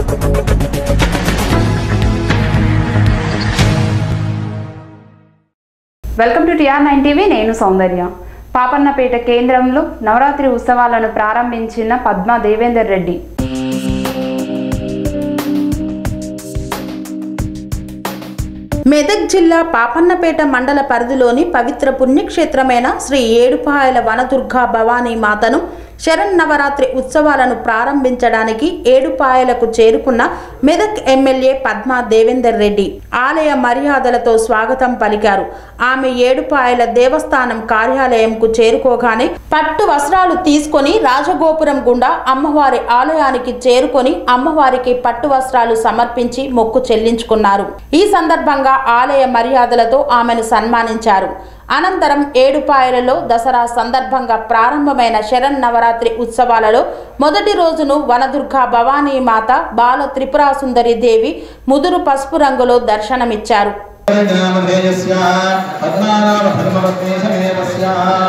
welcome to TR nine TV నేను సౌందర్య పాపన్నపేట కేంద్రంలో నవరాత్రి ఉత్సవాలను ప్రారంభించిన పద్మా దేవేందర్ రెడ్డి మెదక్ జిల్లా పాపన్నపేట మండల పరిధిలోని పవిత్ర పుణ్యక్షేత్రమైన శ్రీ ఏడుపాయల వనదుర్గా భవానీ మాతను శరన్నవరాత్రి ఉత్సవాలను ప్రారంభించడానికి ఏడుపాయలకు చేరుకున్న మెదక్ ఎమ్మెల్యే పద్మా దేవేందర్ రెడ్డి ఆలయ మర్యాదలతో స్వాగతం పలికారు ఆమె ఏడుపాయల దేవస్థానం కార్యాలయంకు చేరుకోగానే పట్టు వస్త్రాలు తీసుకొని రాజగోపురం గుండా అమ్మవారి ఆలయానికి చేరుకొని అమ్మవారికి పట్టు వస్త్రాలు సమర్పించి మొక్కు చెల్లించుకున్నారు ఈ సందర్భంగా ఆలయ మర్యాదలతో ఆమెను సన్మానించారు అనంతరం ఏడుపాయలలో దసరా సందర్భంగా ప్రారంభమైన శరణ్ నవరాత్రి ఉత్సవాలలో మొదటి రోజును వనదుర్గా భవానీ మాత బాల త్రిపురా సుందరి దేవి ముదురు పసుపు రంగులో దర్శనమిచ్చారు నామధేయస్య పద్మానామ ధర్మవత్నే సమేవస్య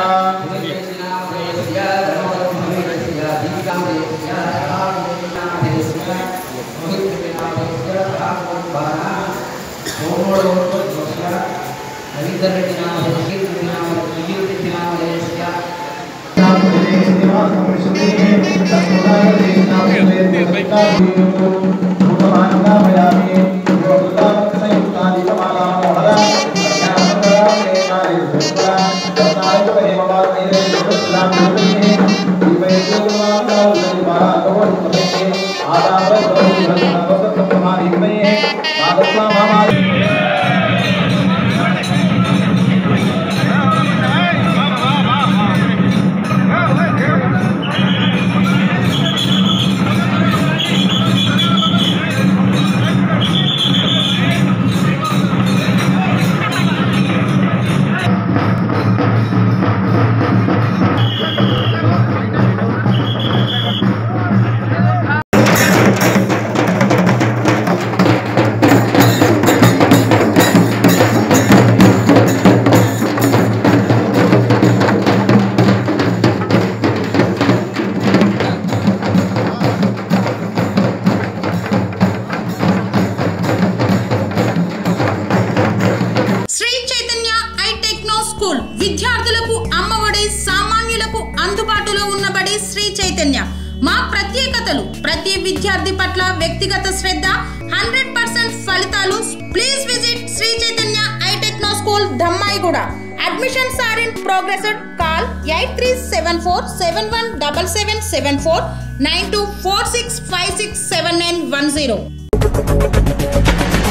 Sri Chaitanya I techno school విద్యార్థులకు అమ్మఒడి సామాన్యులకు అందుబాటులో ఉన్నబడి శ్రీ చైతన్య మా ప్రత్యేకతలు ప్రతి విద్యార్థి పట్ల వ్యక్తిగత శ్రద్ధ హండ్రెడ్ పర్సెంట్ ఫలితాలు please visit Sri Chaitanya I techno school Dammaiguda admissions are in progress call eight three seven four seven one double seven seven four nine two four six five six seven nine one zero